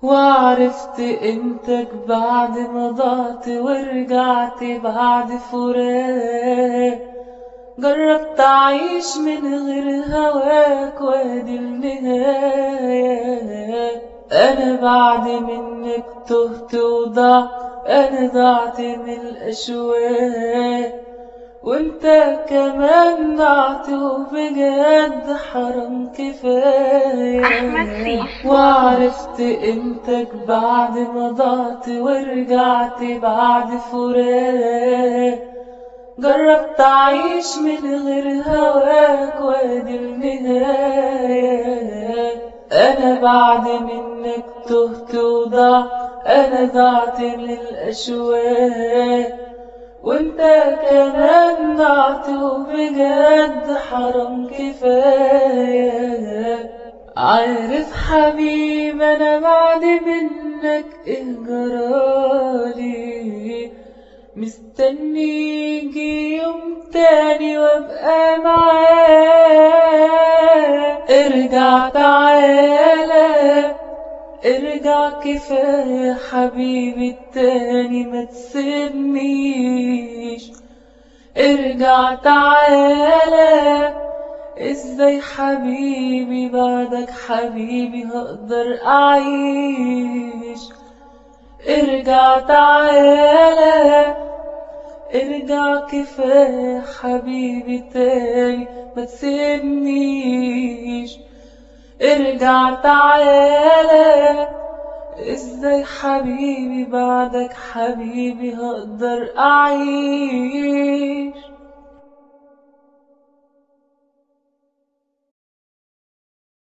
وعرفت قيمتك بعد ما ضعت ورجعت بعد فراق جربت أعيش من غير هواك وادي النهاية أنا بعد منك تهت وضعت أنا ضعت من الأشواق وانت كمان ضعت وبجد حرام كفاية أحمد سيف. وعرفت قيمتك بعد ما ضعت ورجعت بعد فراق جربت أعيش من غير هواك وادي النهاية أنا بعد منك تهت وضعت أنا ضعت من الأشواق وانت كمان ضعت وبجد حرام كفاية عارف حبيب أنا بعد منك إيه جرالي مستني يجي يوم تاني وابقى معاه ارجع تعالى ارجع كفاية حبيبي التاني ما تسيبنيش ارجع تعالى ازاي حبيبي بعدك حبيبي هقدر اعيش ارجع تعالى ارجع كفاية حبيبي تاني ما تسيبنيش ارجع تعالى ازاي حبيبي بعدك حبيبي هقدر اعيش